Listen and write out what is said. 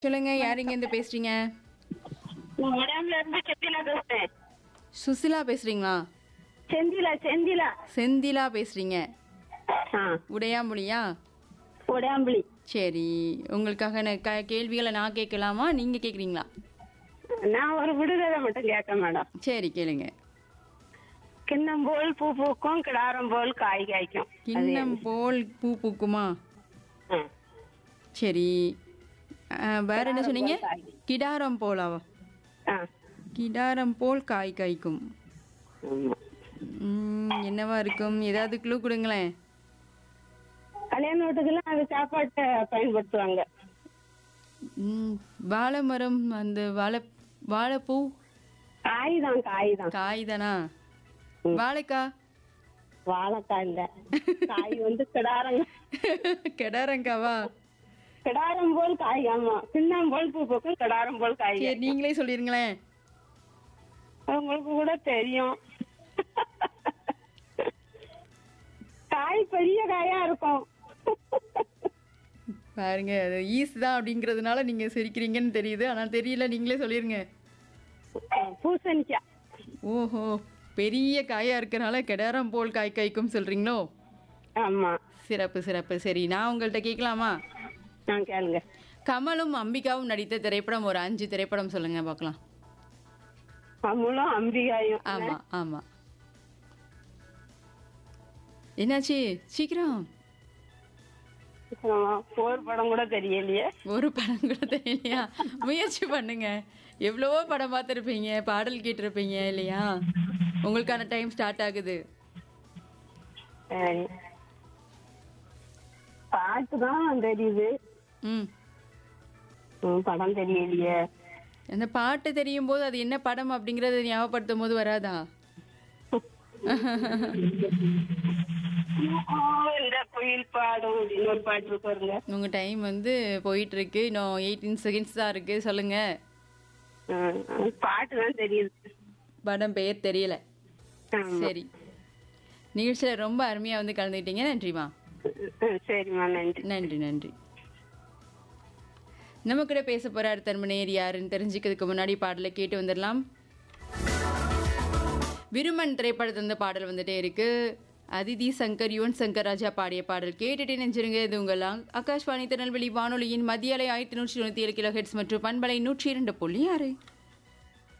சொல்லுங்க யார் இங்க இருந்து பேசுறீங்க நான் உடம்புல இருந்து செந்திலா பேசுறேன் சுசிலா பேசுறீங்களா செந்திலா செந்திலா செந்திலா பேசுறீங்க ஆ உடையாமொழியா உடையாம்புலி சரி உங்களுக்காக நான் க- கேள்விகளை நான் கேட்கலாமா நீங்க கேக்குறீங்களா நான் ஒரு விடுதலை மட்டும் கேட்க மேடம் சரி கேளுங்க கிண்ணம் போல் பூ பூக்கும் கிடாரம் போல் காய் காய்க்கும் அது கிண்ணம் போல் பூ பூக்குமா ஆ. சரி அஹ், வேற என்ன சொன்னீங்க காய். கிடாரம் போலாவா ஆ. கிடாரம் போல் காய் காய்க்கும் ஆமா. ம், என்னவா இருக்கும் ஏதாவது க்ளூ கொடுங்களேன் கல்யாண வீட்டுக்கெல்லாம் அது சாப்பாட்டை பயன்படுத்துவாங்க ம், வாழை மரம் அந்த வாழை வாழைப்பூ காய் தான் காய் தான் காய் தானா வாழைக்கா வாழைக்காய் இல்ல காய் வந்து கிடாரங்க கிடாரங்காவா கிடாரம் போல் காய் ஆமா கிண்ணம் போல் பூ பூக்கும் கிடாரம் போல் காய் சரி நீங்களே சொல்லிருங்களேன் உங்களுக்கு கூட தெரியும் காய் பெரிய காயா இருக்கும் பாருங்க அது ஈஸ் தான் அப்படிங்கிறதுனால நீங்க சிரிக்கிறீங்கன்னு தெரியுது ஆனா தெரியல நீங்களே சொல்லிருங்க பூசணிக்காய் ஓஹோ பெரிய காயா இருக்கறனால கிடாரம் போல் காய் காய்க்கும் சொல்றீங்களோ ஆமா சிறப்பு சிறப்பு சரி நான் உங்கள்கிட்ட கேட்கலாமா நான் கேளுங்க கமலும் அம்பிகாவும் நடித்த திரைப்படம் ஒரு அஞ்சு திரைப்படம் சொல்லுங்க பார்க்கலாம் அம்முளும் அம்பிகாயும் ஆமா ஆமா என்னாச்சு சீக்கிரம் ஆமா, போர் படம் கூட தெரியலையே ஒரு படம் கூட தெரியலையா முயற்சி பண்ணுங்க எவ்வளவோ படம் பார்த்துருப்பீங்க பாடல் கேட்டிருப்பீங்க இல்லையா உங்களுக்கான டைம் ஸ்டார்ட் ஆகுது சரி. பாட்டு தான் தெரியுது ம் ம், படம் தெரியலையே அந்த பாட்டு தெரியும் போது அது என்ன படம் அப்படிங்கறத ஞாபகப்படுத்தும் போது வராதா இந்த குயில் பாடும் அப்படின்னு ஒரு பாட்டு இருக்கு பாருங்க உங்க டைம் வந்து போயிட்டு இருக்கு இன்னும் எயிட்டீன் செகண்ட்ஸ் தான் இருக்கு சொல்லுங்க ம், பாட்டு தான் தெரியுது படம் பெயர் தெரியல ஆமா. சரி நிகழ்ச்சியில ரொம்ப அருமையா வந்து கலந்துக்கிட்டீங்க நன்றிமா ம், சரிம்மா நன்றி நன்றி நன்றி நம்ம கூட பேச போற அடுத்த நேர் யாருன்னு தெரிஞ்சுக்கிறதுக்கு முன்னாடி பாடலை கேட்டு வந்துடலாம் விருமன் திரைப்படத்துல இருந்து பாடல் வந்துட்டே இருக்கு அதிதி சங்கர் யுவன் சங்கர் ராஜா பாடிய பாடல் கேட்டுட்டே நெஞ்சிருங்க இது உங்கள் ஆ- ஆகாஷ்வாணி திருநெல்வேலி வானொலியின் மத்திய அலை ஆயிரத்தி நூற்றி தொண்ணூத்தி ஏழு கிலோ ஹெட்ஸ் மற்றும் பண்பலை நூற்றி இரண்டு புள்ளி ஆறு